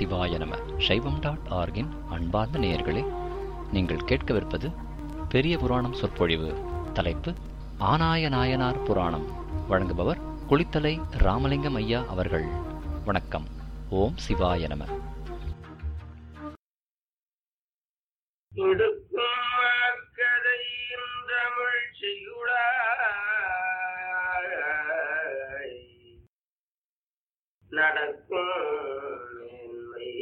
சிவாய நம சைவம் டாட் ஆர்கின் அன்பார்ந்த நேயர்களே நீங்கள் கேட்கவிருப்பது பெரிய புராணம் சொற்பொழிவு தலைப்பு ஆனாய நாயனார் புராணம் வழங்குபவர் குளித்தலை ராமலிங்கம் ஐயா அவர்கள் வணக்கம் ஓம் சிவாய நம இடுக்கும் தமிழ் செய்யுளாய் நடக்கும் மேன்மை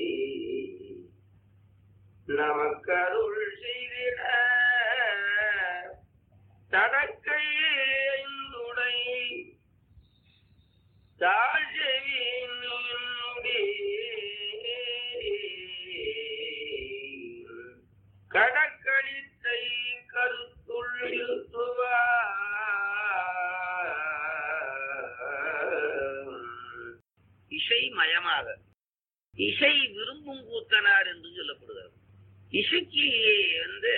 நமக்கருள் செய்திட தடக்கை ஐந்துடை தாழ்வின் கடற்கழித்தை கருத்துள் இசை மயமாக இசை விரும்பும் கூத்தனார் என்று சொல்லப்படுகிறது இசைக்கு வந்து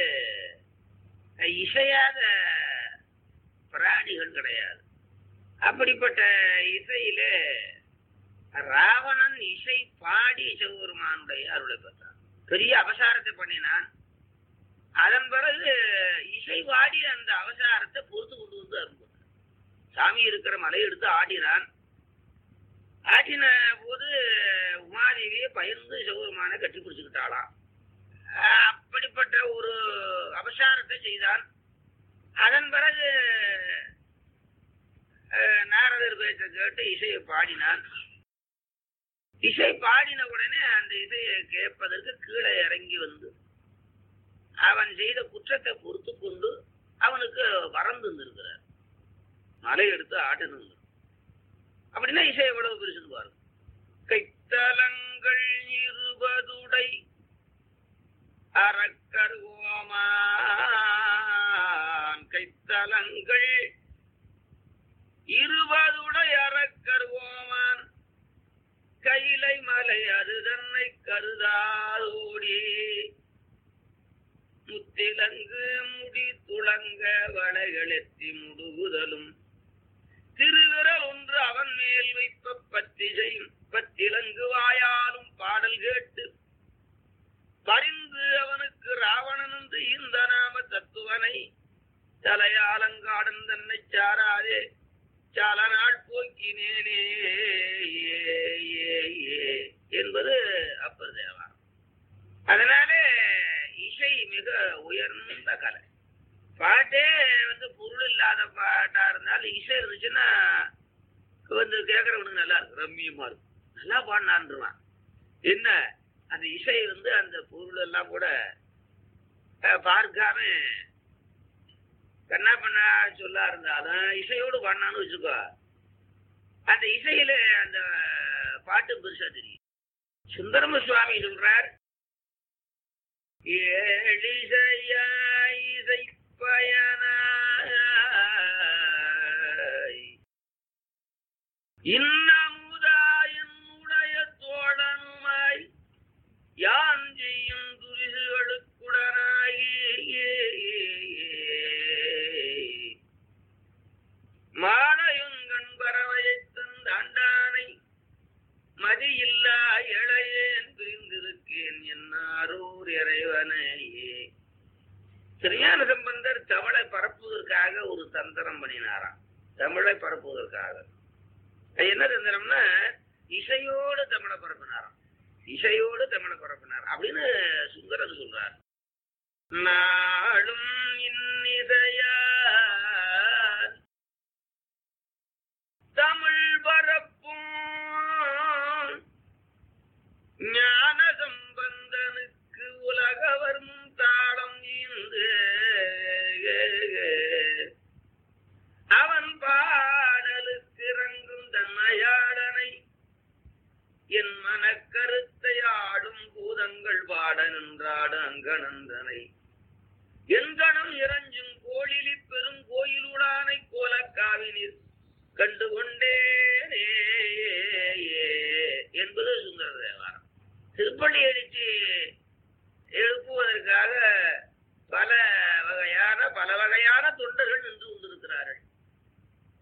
இசையாத பிராணிகள் கிடையாது அப்படிப்பட்ட இசையில ராவணன் இசை பாடி சிவபெருமானுடைய அருளை பெற்றான் பெரிய அபசாரத்தை பண்ணினான் அதன் பிறகு இசை வாடி அந்த அவசாரத்தை பொறுத்து கொண்டு வந்து அருள் பண்ணான். சாமி இருக்கிற மலை எடுத்து ஆடினான் ஆடின போது உமாதேவியை பயந்து சிவபெருமானை கட்டி பிடிச்சுக்கிட்டாளாம் அஹ் அப்படிப்பட்ட ஒரு அபசாரத்தை செய்தான் அதன் பிறகு அஹ், நாரதர் பேச்சை கேட்டு இசையை பாடினான் இசை பாடின உடனே அந்த இசையை கேட்பதற்கு கீழே இறங்கி வந்து அவன் செய்த குற்றத்தை பொறுத்து கொண்டு அவனுக்கு வரம் தந்திருக்கிறார் மலை எடுத்து ஆட்டணும் அப்படின்னா இசை எவ்வளவு பெருசுன்னு பாருங்க கைத்தலங்கள் இருபதுடை அறக்கருவோமான் கைத்தலங்கள் இருபதுடை அறக்கருவோமான் கைலை மலை அது தன்னை கருதாதோடி முத்திலங்கு முடி துளங்க வளைகளெத்தி முடுகுதலும் திருவிரல் ஒன்று அவன் மேல் வைப்ப பத்தி செய்யும் பத்திலங்கு வாயாலும் பாடல் கேட்டு பரிந்து அவனுக்கு ராவணன் என்று இந்த நாம தத்துவனை தலையாலங்காடன் தன்னை சாராதே சால நாள் போக்கினேனே என்பது அப்பர் தேவாரம் அதனாலே இசை மிக உயர்ந்த கலை பாட்டே வந்து பொருள் இல்லாத பாட்டா இருந்தாலும் இசை இருந்துச்சுன்னா வந்து கேட்கறவனுக்கு நல்லா இருக்கும் ரம்மியமா இருக்கும் நல்லா பாடினான்றான் என்ன அந்த இசை வந்து அந்த பொருள் எல்லாம் கூட அஹ், பார்க்காம கண்ணா பண்ணா சொல்லா இருந்தாலும் இசையோடு பாடினான்னு வச்சுக்கோ அந்த இசையில அந்த பாட்டு பெருசா தெரியும் சுந்தரம சுவாமி சொல்றார் ஏழிசையாய் இசை பயனாய் இன்னமுதாய் என்னுடைய தோழனுமாய் யான் செய்யும் துரிசுகளுக்குடனாகி மாலையுங்கண் பறவையைத் தந்தாண்டானை மதியில்லா இளையேன் பிரிந்திருக்கேன் என்னாரூர் இறைவனையே திருஞான சம்பந்தர் தமிழை பரப்புவதற்காக ஒரு தந்திரம் பண்ணினாராம் தமிழை பரப்புவதற்காக அது என்ன தந்திரம்னா இசையோடு தமிழை பரப்பினாராம் இசையோடு தமிழை பரப்பினார் அப்படின்னு சுந்தரர் சொல்றார் நாளும் இன்னிசையால் தமிழ் பரப்பும் ஞான சம்பந்தனுக்கு உலகவர் முன் தாளம் ஈந்து அவன் பாடலுக்கு இறங்கும் தன்மையாளனை என் மனக்கருத்தை ஆடும் பூதங்கள் பாட நின்றாடு அங்கனந்தனை எங்கனம் இறஞ்சும் கோழிலி பெரும் கோயிலுடானை கோலக்காவினில் கண்டு கொண்டேனே என்பது சுந்தர தேவாரம் திருப்பள்ளி